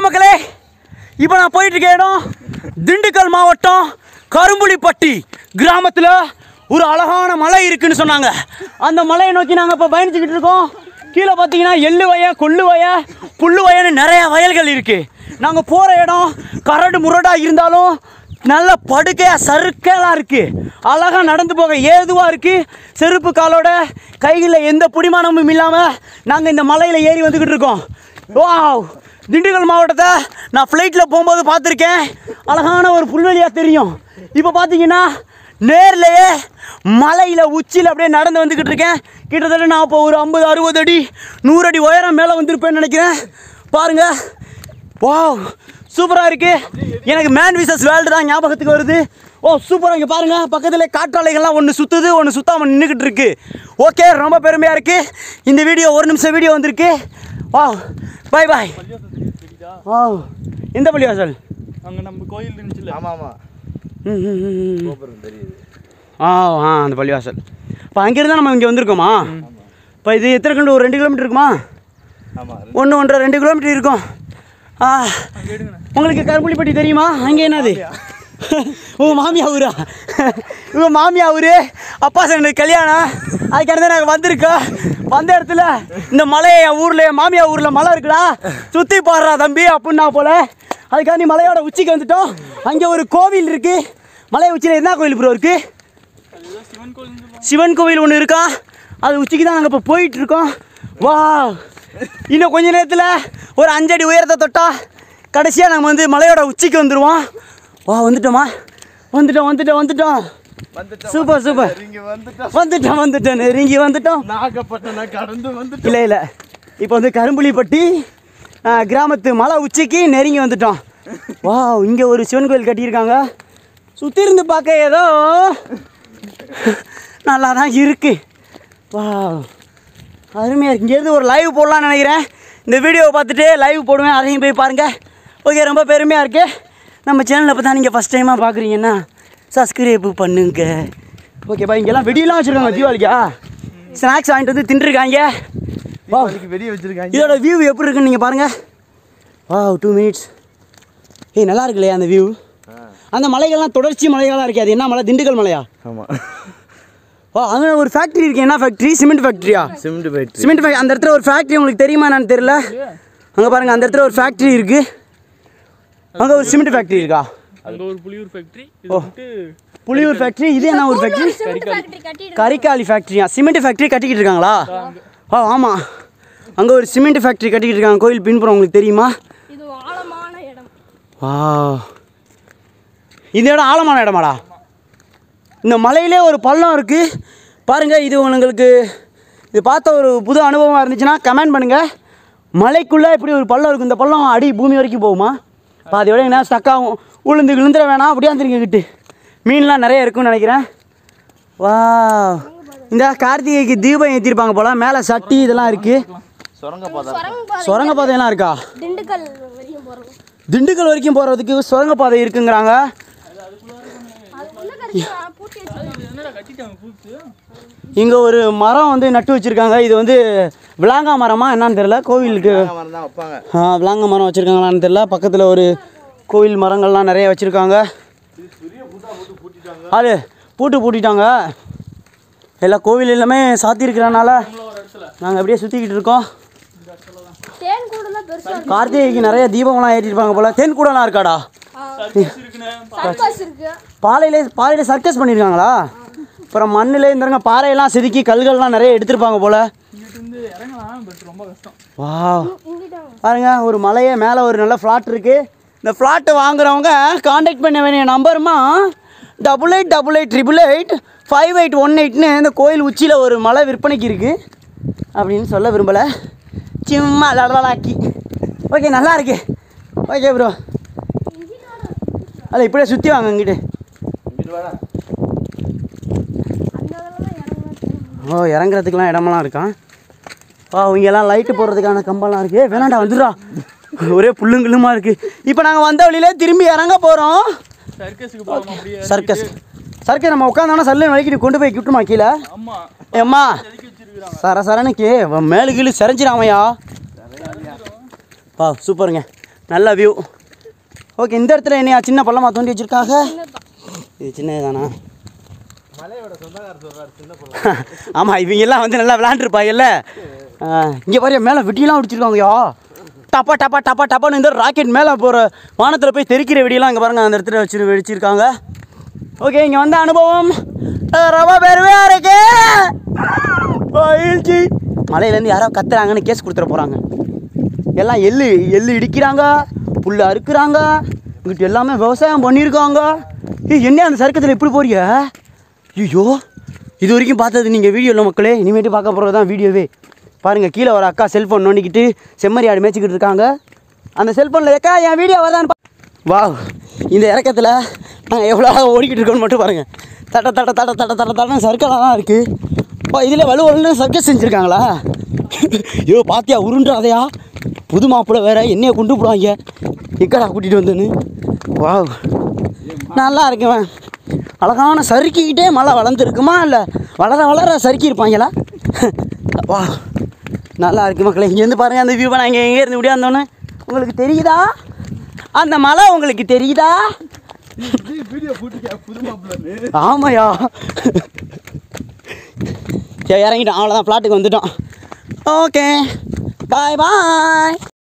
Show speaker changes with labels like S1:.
S1: மக்களே இப்போ நான் போயிட்டு இருக்க இடம் திண்டுக்கல் மாவட்டம் கரும்புலிப்பட்டி கிராமத்தில் ஒரு அழகான மலை இருக்குன்னு சொன்னாங்க அந்த மலையை நோக்கி நாங்கள் இப்போ பயணிச்சுக்கிட்டு இருக்கோம் கீழே பார்த்தீங்கன்னா எள்ளு வய கொள்ளு வய புல்லு வயன்னு நிறைய வயல்கள் இருக்குது நாங்கள் போகிற இடம் கரடு முரடாக இருந்தாலும் நல்ல படுக்கையாக சறுக்கலாக இருக்குது அழகாக நடந்து போக ஏதுவாக இருக்குது செருப்பு காலோட கைகளில் எந்த பிடிமானமும் இல்லாமல் நாங்கள் இந்த மலையில் ஏறி வந்துக்கிட்டு இருக்கோம் வாவ் திண்டுக்கல் மாவட்டத்தை நான் ஃப்ளைட்டில் போகும்போது பார்த்துருக்கேன் அழகான ஒரு புல்வெளியாக தெரியும் இப்போ பார்த்தீங்கன்னா நேர்லையே மலையில் உச்சியில் அப்படியே நடந்து வந்துக்கிட்டு இருக்கேன் கிட்டத்தட்ட நான் இப்போ ஒரு ஐம்பது அறுபது அடி நூறு அடி உயரம் மேலே வந்திருப்பேன்னு நினைக்கிறேன் பாருங்கள் வாவ் சூப்பராக இருக்கு எனக்கு மேன் விசஸ் வேர்ல்டு தான் ஞாபகத்துக்கு வருது ஓ சூப்பராக இங்கே பாருங்க பக்கத்தில் காற்றாலைகள்லாம் ஒன்று சுற்றுது ஒன்று சுத்தாமல் நின்றுக்கிட்டு இருக்கு ஓகே ரொம்ப பெருமையாக இருக்கு இந்த வீடியோ ஒரு நிமிஷம் வீடியோ வந்திருக்கு வாவ் பாய் பாய் வாவ் எந்த பள்ளிவாசல்
S2: அங்க நம்ம கோயில் இருந்துச்சுல
S3: ஆமா ஆமா
S1: ம் ம், ம், ம்.
S3: கோபுரம் தெரியுது
S1: ஆ ஆ அந்த பள்ளிவாசல் இப்போ அங்கேருந்து நம்ம இங்கே வந்திருக்கோமா இப்போ இது எத்தனை கிலோமீட்டர் ஒரு ரெண்டு கிலோமீட்டர் இருக்குமா
S3: ஆமா
S1: ஒன்று ஒன்றரை ரெண்டு கிலோமீட்டர் இருக்கும் ஆ உங்களுக்கு கருப்புளிப்பட்டி தெரியுமா அங்கே என்னது உங்கள் மாமியா ஊரா உங்கள் மாமியா ஊர் அப்பா சார் கல்யாணம் அதுக்கடுத்து நாங்கள் வந்திருக்கோம் வந்த இடத்துல இந்த மலை என் ஊரில் என் மாமியா ஊரில் மலை இருக்குடா சுற்றி பாடுறா தம்பி அப்படின்னா போல அதுக்காண்டி மலையோட உச்சிக்கு வந்துட்டோம் அங்கே ஒரு கோவில் இருக்குது மலை உச்சியில் என்ன கோவில் ப்ரோ இருக்குது
S2: சிவன் கோயில் இருந்து
S1: சிவன் கோவில் ஒன்று இருக்கா அது உச்சிக்கு தான் நாங்கள் இப்போ போயிட்டு இருக்கோம் வா இன்னும் கொஞ்ச நேரத்தில் ஒரு அஞ்சடி உயரத்தை தொட்டா கடைசியாக நம்ம வந்து மலையோட உச்சிக்கு வந்துடுவோம் வா வந்துட்டோமா வந்துட்டோம் வந்துட்டோம் வந்துட்டோம்
S3: வந்துட்டோம்
S1: சூப்பர் சூப்பர்
S3: இங்க வந்துட்டோம்
S1: வந்துட்டோம் வந்துட்டோம் நெருங்கி வந்துட்டோம்
S3: நாகப்பட்டினம் கடந்து வந்துட்டோம்
S1: இல்லை இல்லை இப்போ வந்து கரும்புலிப்பட்டி ஆ, கிராமத்து மலை உச்சிக்கு நெருங்கி வந்துட்டோம் வா இங்கே ஒரு சிவன் கோயில் கட்டியிருக்காங்க சுற்றி இருந்து பார்க்க ஏதோ நல்லா தான் இருக்கு வா அருமையாக இருக்கு இங்கேருந்து ஒரு லைவ் போடலாம்னு நினைக்கிறேன் இந்த வீடியோவை பார்த்துட்டு லைவ் போடுவேன் அதையும் போய் பாருங்கள் ஓகே ரொம்ப பெருமையாக இருக்கு நம்ம சேனலை இப்போ தான் நீங்கள் ஃபஸ்ட் டைமாக பார்க்குறீங்கன்னா சப்ஸ்கிரைப் பண்ணுங்க ஓகேப்பா இங்கெல்லாம் வெடியெல்லாம் வச்சுருக்காங்க தீபாவளிக்கா ஸ்நாக்ஸ் வாங்கிட்டு வந்து தின்றுருக்காங்க வா
S3: அதுக்கு வெளியே வச்சிருக்காங்க
S1: இதோட வியூ எப்படி இருக்குன்னு நீங்கள் பாருங்கள் வா டூ மினிட்ஸ் ஏய் நல்லா இருக்கு இல்லையா அந்த வியூ அந்த மலைகள்லாம் தொடர்ச்சி மலைகளாக இருக்கு அது என்ன மலை திண்டுக்கல் மலையா
S3: ஆமா
S1: வா அங்கே ஒரு ஃபேக்ட்ரி இருக்கு என்ன ஃபேக்ட்ரி சிமெண்ட் ஃபேக்ட்ரியா
S3: சிமெண்ட் ஃபேக்ட்ரி
S1: சிமெண்ட் ஃபேக்ட்ரி அந்த இடத்துல ஒரு ஃபேக்ட்ரி உங்களுக்கு தெரியுமா என்னன்னு தெரியல அங்கே பாருங்கள் அந்த இடத்துல ஒரு ஃபேக்ட்ரி இருக்குது அங்கே ஒரு சிமெண்ட் ஃபேக்ட்ரி இருக்கா
S2: அங்க ஒரு புலியூர் ஃபேக்டரி இது வந்துட்டு
S1: புளியூர் ஃபேக்ட்ரி இது என்ன ஒரு ஃபேக்ட்ரி கரிக்காலி ஃபேக்ட்ரியா சிமெண்ட் ஃபேக்ட்ரி கட்டிக்கிட்டு இருக்காங்களா ஓ ஆமாம் அங்கே ஒரு சிமெண்ட் ஃபேக்ட்ரி கட்டிக்கிட்டு இருக்காங்க கோயில் பின்புறம் உங்களுக்கு தெரியுமா
S4: இது ஆழமான இடம்
S1: வா இந்த இடம் ஆழமான இடமாடா இந்த மலையிலே ஒரு பள்ளம் இருக்குது பாருங்கள் இது உங்களுக்கு இது பார்த்த ஒரு புது அனுபவமாக இருந்துச்சுன்னா கமெண்ட் பண்ணுங்கள் மலைக்குள்ளே இப்படி ஒரு பள்ளம் இருக்கும் இந்த பள்ளம் அடி பூமி வரைக்கும் போகுமா பாதியோட என்ன ஸ்டக் ஆகும் உளுந்து விழுந்துட வேணாம் அப்படியே வந்துருங்க மீன்லாம் நிறைய இருக்கும்னு நினைக்கிறேன் வா இந்த கார்த்திகைக்கு தீபம் ஏற்றிருப்பாங்க போல் மேலே சட்டி இதெல்லாம் இருக்குது
S3: சுரங்க பாதை
S4: சுரங்கப்பாதை
S1: சுரங்கப்பாதையெல்லாம் இருக்கா
S4: திண்டுக்கல் வரைக்கும் போகிறோம்
S1: திண்டுக்கல் வரைக்கும் போகிறதுக்கு சுரங்கப்பாதை இருக்குங்கிறாங்க
S4: அதுக்குள்ள கடைசி பூட்டி வச்சிருக்காங்க
S2: என்னடா கட்டிட்டாங்க பூத்து
S1: இங்கே ஒரு மரம் வந்து நட்டு வச்சுருக்காங்க இது வந்து விளாங்கா மரமா என்னன்னு தெரியல கோவிலுக்கு
S3: மரம் தான் வைப்பாங்க
S1: ஆ, விளாங்க மரம் வச்சுருக்காங்களான்னு தெரியல பக்கத்தில் ஒரு கோவில் மரங்கள்லாம் நிறைய வச்சுருக்காங்க அது பூட்டு பூட்டிட்டாங்க எல்லா கோவில் எல்லாமே சாத்தியிருக்கிறனால நாங்கள் அப்படியே சுற்றிக்கிட்டு இருக்கோம்
S4: தேன் கூடலாம் பெருசா இருக்கு
S1: கார்த்திகைக்கு நிறைய தீபம்லாம் ஏற்றிருப்பாங்க போல் தேன் கூடலாம் இருக்காடா
S4: சர்க்கஸ் இருக்கு
S1: பாலையிலே பாலையில சர்க்கஸ் பண்ணியிருக்காங்களா அப்புறம் மண்ணில் இருந்தவங்க பாறையெல்லாம் செதுக்கி கல்கள்லாம் நிறைய எடுத்திருப்பாங்க போல்
S2: இங்கிட்டு இருந்து இறங்கலாம் பட் ரொம்ப கஷ்டம்
S1: வா
S4: இங்கிட்டாங்க
S1: பாருங்க ஒரு மலையே மேலே ஒரு நல்ல ஃப்ளாட் இருக்குது இந்த ஃப்ளாட்டு வாங்குறவங்க காண்டாக்ட் பண்ண வேண்டிய நம்பருமா double eight double eight triple eight five eight one எயிட்னு இந்த கோயில் உச்சியில் ஒரு மலை விற்பனைக்கு இருக்குது அப்படின்னு சொல்ல விரும்பலை சும்மா லடலாக்கி ஓகே நல்லா இருக்கு ஓகே ப்ரோ அதில் இப்படியே சுற்றி வாங்க இங்கிட்டு
S3: இங்கிட்டு வாடா
S4: அந்த இதில் தான் இறங்கலாம்
S1: ஓ இறங்குறதுக்குலாம் இடமெல்லாம் இருக்கான் வா இங்கெல்லாம் லைட்டு போடுறதுக்கான கம்பெல்லாம் இருக்குது வேணாண்டா வந்துடுறா ஒரே புல்லுங்குள்ளுமா இருக்குது இப்போ நாங்கள் வந்த வழியிலே திரும்பி இறங்க போகிறோம்
S2: சர்க்கஸுக்கு போகணும் அப்படியே
S1: சர்க்கஸ் சர்க்கஸ் நம்ம உட்காந்தோன்னா சல்லுன்னு வலிக்கிட்டு கொண்டு போய் கிட்டுமா கீழே
S2: ஆமா
S1: ஏம்மா
S2: எதுக்கு வச்சிருக்காங்க
S1: சர சரனுக்கு மேலு கீழே செரைஞ்சிடாமையா வா சூப்பருங்க நல்ல வியூ ஓகே இந்த இடத்துல என்னையா சின்ன பள்ளமாக தோண்டி வச்சுருக்காங்க இது சின்னது தானா
S3: மலையோட சொந்தக்காரர் சொல்றாரு சின்ன பொண்ணு
S1: ஆமாம் இவங்க எல்லாம் வந்து நல்லா விளாண்டுருப்பாங்கல்ல இங்கே பாரு மேலே வெட்டிலாம் அடிச்சிருக்காங்கய்யா டப்பா டப்பா டப்பா டப்பான்னு இந்த ராக்கெட் மேலே போகிற வானத்தில் போய் தெறிக்கிற வெடியெல்லாம் இங்கே பாருங்க அந்த இடத்துல வச்சு வெடிச்சிருக்காங்க ஓகே இங்கே வந்த அனுபவம் அஹ், ரொம்ப பெருமையாக இருக்கு மகிழ்ச்சி மலையிலேருந்து யாரோ கத்துறாங்கன்னு கேஸ் கொடுத்துட போகிறாங்க எல்லாம் எள்ளு எள்ளு இடிக்கிறாங்க புல்ல அறுக்குறாங்க இங்கிட்டு எல்லாமே விவசாயம் பண்ணியிருக்காங்க ஏய் என்ன அந்த சறுக்கத்தில் இப்படி போறிய ஐயோ இது வரைக்கும் பார்த்தது நீங்கள் வீடியோவில் மக்களே இனிமேட்டு பார்க்க போகிறது தான் வீடியோவே பாருங்கள் கீழே ஒரு அக்கா செல்ஃபோன் நோண்டிக்கிட்டு செம்மறி ஆடு மேய்ச்சிக்கிட்டு இருக்காங்க அந்த செல்ஃபோனில் அக்கா என் வீடியோ வதான்னு வா இந்த இறக்கத்தில் நாங்கள் எவ்வளோ அழகா ஓடிக்கிட்டு இருக்கோம்னு மட்டும் பாருங்கள் தட்ட தட்ட தட்ட தட்ட தட்ட தட்டன்னு சர்க்கலாக தான் இருக்குது ஓ இதில் வலுவலுன்னு சர்க்கஸ் செஞ்சுருக்காங்களா ஐயோ பாத்தியா உருண்டுறாதையா புது மாப்பிள்ளை வேற என்னைய கொண்டு போடுவாங்க எக்கடா கூட்டிகிட்டு வந்தேன்னு வா நல்லா இருக்குவேன் அழகான சறுக்கிக்கிட்டே மழை வளர்ந்துருக்குமா இல்லை வளர வளர சறுக்கி இருப்பாங்களா வா நல்லா இருக்கு மக்களே இங்கேருந்து பாருங்கள் அந்த வியூ நான் இங்கே எங்கே இருந்து முடியாந்தோன்னு உங்களுக்கு தெரியுதா அந்த மலை உங்களுக்கு தெரியுதா
S3: வீடியோ போட்டுக்க புது மாப்பிள்ளை
S1: ஆமாயா சரி இறங்கிட்டோம் அவ்வளோதான் ஃப்ளாட்டுக்கு வந்துட்டோம் ஓகே பாய் பாய்